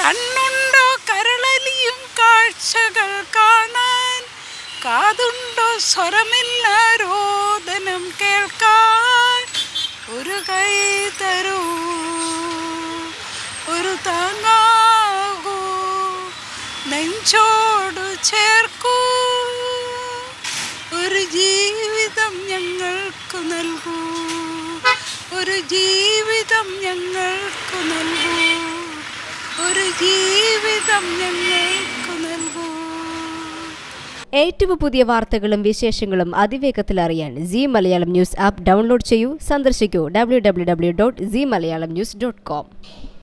കണ്ണുണ്ടോ കരളലിയും കാഴ്ചകൾ കാണാൻ കാതുണ്ടോ സ്വരമില്ല രോദനം കേൾക്കാൻ ഒരു കൈ തരൂ ഒരു താങ്ങാകൂ നെഞ്ചോട് ചേർക്കൂ ഒരു ജീവിതം ഞങ്ങൾക്ക് നൽകൂ ഒരു ജീവിതം ഞങ്ങൾക്ക് നൽകൂ ഒരു ജീവിതം ഞങ്ങൾക്ക് നൽകൂ ഏറ്റവും പുതിയ വാർത്തകളും വിശേഷങ്ങളും അതിവേഗത്തിൽ അറിയാൻ C Malayalam news app download ചെയ്യൂ സന്ദർശിക്കൂ W W W dot C Malayalam news dot com